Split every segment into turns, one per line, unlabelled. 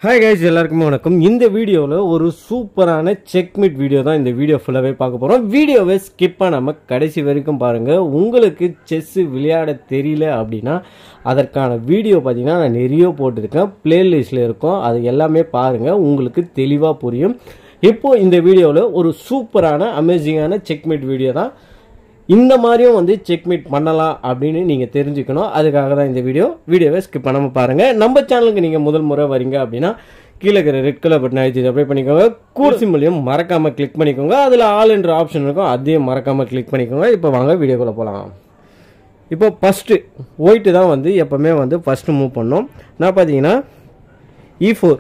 hi guys எல்லாருக்குமே வணக்கம் இந்த வீடியோவில் ஒரு சூப்பரான செக்மிட் வீடியோ தான் இந்த வீடியோ ஃபுல்லாகவே பார்க்க போகிறோம் வீடியோவை ஸ்கிப் பண்ணாமல் கடைசி வரைக்கும் பாருங்கள் உங்களுக்கு செஸ்ஸு விளையாட தெரியல அப்படின்னா அதற்கான வீடியோ பார்த்தீங்கன்னா நான் நிறைய போட்டிருக்கேன் பிளேலிஸ்ட்டில் இருக்கும் அது எல்லாமே பாருங்கள் உங்களுக்கு தெளிவாக புரியும் இப்போது இந்த வீடியோவில் ஒரு சூப்பரான அமேசிங்கான செக்மிட் வீடியோ தான் இந்த மாதிரியும் வந்து செக்மேட் பண்ணலாம் அப்படின்னு நீங்கள் தெரிஞ்சுக்கணும் அதுக்காக தான் இந்த வீடியோ வீடியோவை ஸ்கிப் பண்ணாமல் பாருங்கள் நம்ம சேனலுக்கு நீங்கள் முதல் முறை வரீங்க அப்படின்னா கீழே இருக்கிற ரெட் கலர் பட்டன் அழுத்தி அப்ளை பண்ணிக்கோங்க கூர் சிம்பிளையும் மறக்காமல் கிளிக் பண்ணிக்கோங்க அதில் ஆல் என்ற ஆப்ஷன் இருக்கும் அதையும் மறக்காமல் கிளிக் பண்ணிக்கோங்க இப்போ வாங்க வீடியோக்குள்ளே போகலாம் இப்போ ஃபஸ்ட்டு ஒயிட்டு தான் வந்து எப்போவுமே வந்து ஃபஸ்ட்டு மூவ் பண்ணோம் நான் பார்த்தீங்கன்னா இ ஃபோர்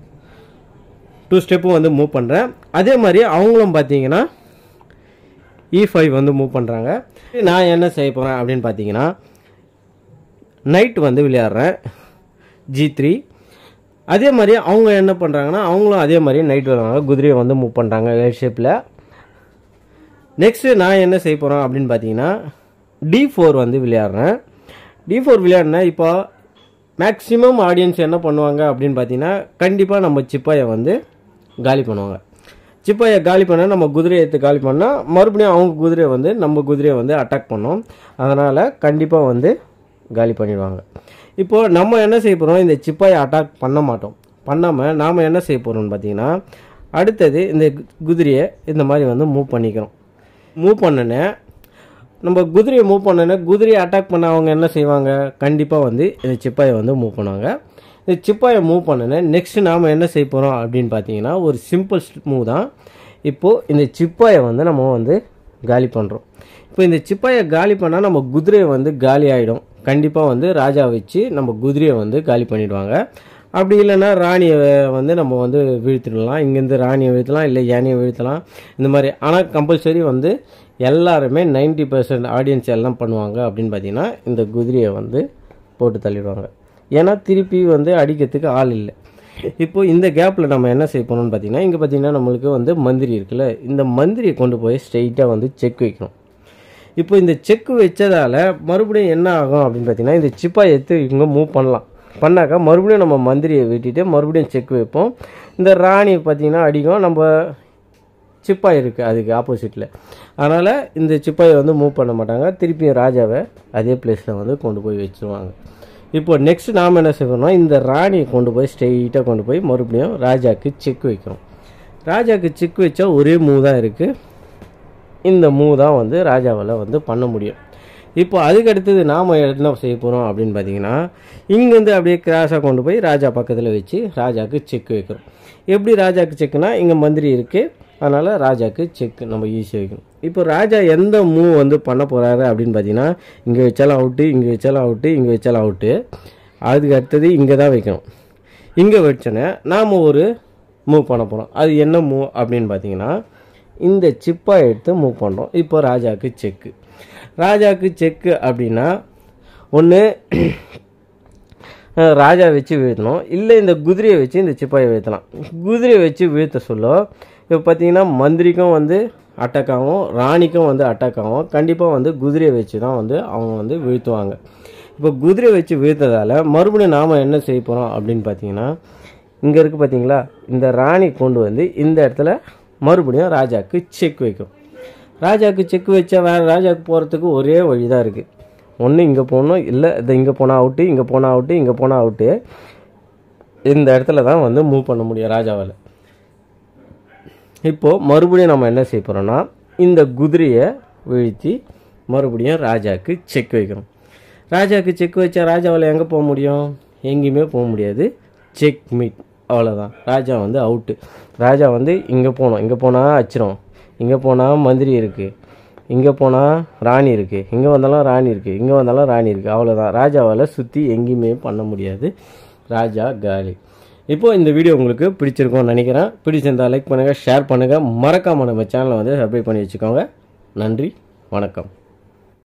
டூ ஸ்டெப்பும் வந்து மூவ் பண்ணுறேன் அதே மாதிரி அவங்களும் பார்த்தீங்கன்னா இ ஃபைவ் வந்து மூவ் பண்ணுறாங்க நான் என்ன செய்ய போகிறேன் அப்படின்னு பார்த்தீங்கன்னா நைட் வந்து விளையாடுறேன் ஜி த்ரீ அதே மாதிரி அவங்க என்ன பண்ணுறாங்கன்னா அவங்களும் அதே மாதிரி நைட் விளையாடுறாங்க குதிரையை வந்து மூவ் பண்ணுறாங்க எல் ஷேப்பில் நெக்ஸ்ட்டு நான் என்ன செய்ய போகிறேன் அப்படின்னு பார்த்தீங்கன்னா டி ஃபோர் வந்து விளையாடுறேன் டி ஃபோர் விளையாடினா இப்போ மேக்ஸிமம் ஆடியன்ஸ் என்ன பண்ணுவாங்க அப்படின்னு பார்த்தீங்கன்னா கண்டிப்பாக நம்ம சிப்பாயை வந்து காலி பண்ணுவாங்க சிப்பாயை காலி பண்ணால் நம்ம குதிரையை எடுத்து காலி பண்ணால் மறுபடியும் அவங்க குதிரையை வந்து நம்ம குதிரையை வந்து அட்டாக் பண்ணோம் அதனால் கண்டிப்பாக வந்து காலி பண்ணிடுவாங்க இப்போது நம்ம என்ன செய்ய போகிறோம் இந்த சிப்பாயை அட்டாக் பண்ண மாட்டோம் பண்ணாமல் நாம் என்ன செய்ய போகிறோம்னு பார்த்தீங்கன்னா அடுத்தது இந்த கு- குதிரையை இந்த மாதிரி வந்து மூவ் பண்ணிக்கிறோம் மூவ் பண்ணனே நம்ம குதிரையை மூவ் பண்ணனே குதிரையை அட்டாக் பண்ண அவங்க என்ன செய்வாங்க கண்டிப்பாக வந்து இந்த சிப்பாயை வந்து மூவ் பண்ணுவாங்க இந்த சிப்பாயை மூவ் பண்ணனே நெக்ஸ்ட் நாம் என்ன செய்ய போகிறோம் அப்படின்னு பார்த்தீங்கன்னா ஒரு சிம்பிள் மூவ் தான் இப்போது இந்த சிப்பாயை வந்து நம்ம வந்து காலி பண்ணுறோம் இப்போ இந்த சிப்பாயை காலி பண்ணால் நம்ம குதிரையை வந்து காலி ஆகிடும் கண்டிப்பாக வந்து ராஜா வச்சு நம்ம குதிரையை வந்து காலி பண்ணிடுவாங்க அப்படி இல்லைன்னா ராணியை வந்து நம்ம வந்து வீழ்த்திடலாம் இங்கேருந்து ராணியை வீழ்த்தலாம் இல்லை யானையை வீழ்த்தலாம் இந்த மாதிரி ஆனால் கம்பல்சரி வந்து எல்லாருமே 90% பர்சன்ட் ஆடியன்ஸ் எல்லாம் பண்ணுவாங்க அப்படின்னு பார்த்தீங்கன்னா இந்த குதிரையை வந்து போட்டு தள்ளிடுவாங்க ஏன்னா திருப்பி வந்து அடிக்கிறதுக்கு ஆள் இல்லை இப்போ இந்த கேப்பில் நம்ம என்ன செய்ய போறோம்னு பார்த்தீங்கன்னா இங்கே பார்த்தீங்கன்னா நம்மளுக்கு வந்து மந்திரி இருக்குல்ல இந்த மந்திரியை கொண்டு போய் ஸ்ட்ரெயிட்டாக வந்து செக் வைக்கணும் இப்போ இந்த செக் வச்சதால மறுபடியும் என்ன ஆகும் அப்படின்னு பார்த்தீங்கன்னா இந்த சிப்பாயை எடுத்து இங்கே மூவ் பண்ணலாம் பண்ணாக்கா மறுபடியும் நம்ம மந்திரியை வெட்டிட்டு மறுபடியும் செக் வைப்போம் இந்த ராணி பார்த்தீங்கன்னா அடிக்கும் நம்ம சிப்பாய் இருக்குது அதுக்கு ஆப்போசிட்டில் அதனால் இந்த சிப்பாயை வந்து மூவ் பண்ண மாட்டாங்க திருப்பியும் ராஜாவை அதே பிளேஸில் வந்து கொண்டு போய் வச்சுருவாங்க இப்போ நெக்ஸ்ட் நாம் என்ன செய்யணும்னா இந்த ராணியை கொண்டு போய் ஸ்ட்ரெயிட்டாக கொண்டு போய் மறுபடியும் ராஜாக்கு செக் வைக்கிறோம் ராஜாக்கு செக் வச்சா ஒரே மூவ் தான் இருக்குது இந்த மூவ் தான் வந்து ராஜாவால் வந்து பண்ண முடியும் இப்போ அதுக்கு அடுத்தது நாம் என்ன செய்ய போகிறோம் அப்படின்னு பார்த்தீங்கன்னா இங்கேருந்து அப்படியே கிராஸாக கொண்டு போய் ராஜா பக்கத்தில் வச்சு ராஜாக்கு செக் வைக்கிறோம் எப்படி ராஜாக்கு செக்குனா இங்கே மந்திரி இருக்குது அதனால் ராஜாக்கு செக் நம்ம ஈஸியாக வைக்கணும் இப்போ ராஜா எந்த மூவ் வந்து பண்ண போகிறாரு அப்படின்னு பார்த்தீங்கன்னா இங்கே வச்சாலும் அவுட்டு இங்கே வச்சாலும் அவுட்டு இங்கே வச்சாலும் அவுட்டு அதுக்கு அடுத்தது இங்கே தான் வைக்கணும் இங்கே வச்சோன்னே நாம் ஒரு மூவ் பண்ண போகிறோம் அது என்ன மூவ் அப்படின்னு பார்த்தீங்கன்னா இந்த சிப்பை எடுத்து மூவ் பண்ணுறோம் இப்போ ராஜாக்கு செக்கு ராஜாக்கு செக்கு அப்படின்னா ஒன்று ராஜா வச்சு வீழ்த்தணும் இல்லை இந்த குதிரையை வச்சு இந்த சிப்பாயை வீழ்த்தலாம் குதிரையை வச்சு வீழ்த்த சொல்ல இப்போ பார்த்தீங்கன்னா மந்திரிக்கும் வந்து அட்டாக் ஆகும் ராணிக்கும் வந்து அட்டாக் ஆகும் கண்டிப்பாக வந்து குதிரையை வச்சு தான் வந்து அவங்க வந்து வீழ்த்துவாங்க இப்போ குதிரையை வச்சு வீழ்த்ததால் மறுபடியும் நாம் என்ன செய்ய போகிறோம் அப்படின்னு பார்த்தீங்கன்னா இங்கே இருக்குது பார்த்தீங்களா இந்த ராணி கொண்டு வந்து இந்த இடத்துல மறுபடியும் ராஜாக்கு செக் வைக்கும் ராஜாக்கு செக் வச்சா வேறு ராஜாவுக்கு போகிறதுக்கு ஒரே வழி தான் இருக்குது ஒன்று இங்கே போகணும் இல்லை இது இங்கே போனால் அவுட்டு இங்கே போனால் அவுட்டு இங்கே போனால் அவுட்டு இந்த இடத்துல தான் வந்து மூவ் பண்ண முடியும் ராஜாவால் இப்போது மறுபடியும் நம்ம என்ன செய்ய போகிறோம்னா இந்த குதிரையை வீழ்த்தி மறுபடியும் ராஜாக்கு செக் வைக்கிறோம் ராஜாவுக்கு செக் வச்சா ராஜாவால் எங்கே போக முடியும் எங்கேயுமே போக முடியாது செக் மீட் அவ்வளோதான் ராஜா வந்து அவுட்டு ராஜா வந்து இங்கே போகணும் இங்கே போனால் அச்சிரும் இங்கே போனால் மந்திரி இருக்குது இங்கே போனால் ராணி இருக்குது இங்கே வந்தாலும் ராணி இருக்குது இங்கே வந்தாலும் ராணி இருக்குது அவ்வளோதான் ராஜாவால் சுற்றி எங்கேயுமே பண்ண முடியாது ராஜா காலி இப்போ இந்த வீடியோ உங்களுக்கு பிடிச்சிருக்கும்னு நினைக்கிறேன் பிடிச்சிருந்தா லைக் பண்ணுங்கள் ஷேர் பண்ணுங்கள் மறக்காம நம்ம சேனலை வந்து சப்ஸ்கிரைப் பண்ணி வச்சுக்கோங்க நன்றி வணக்கம்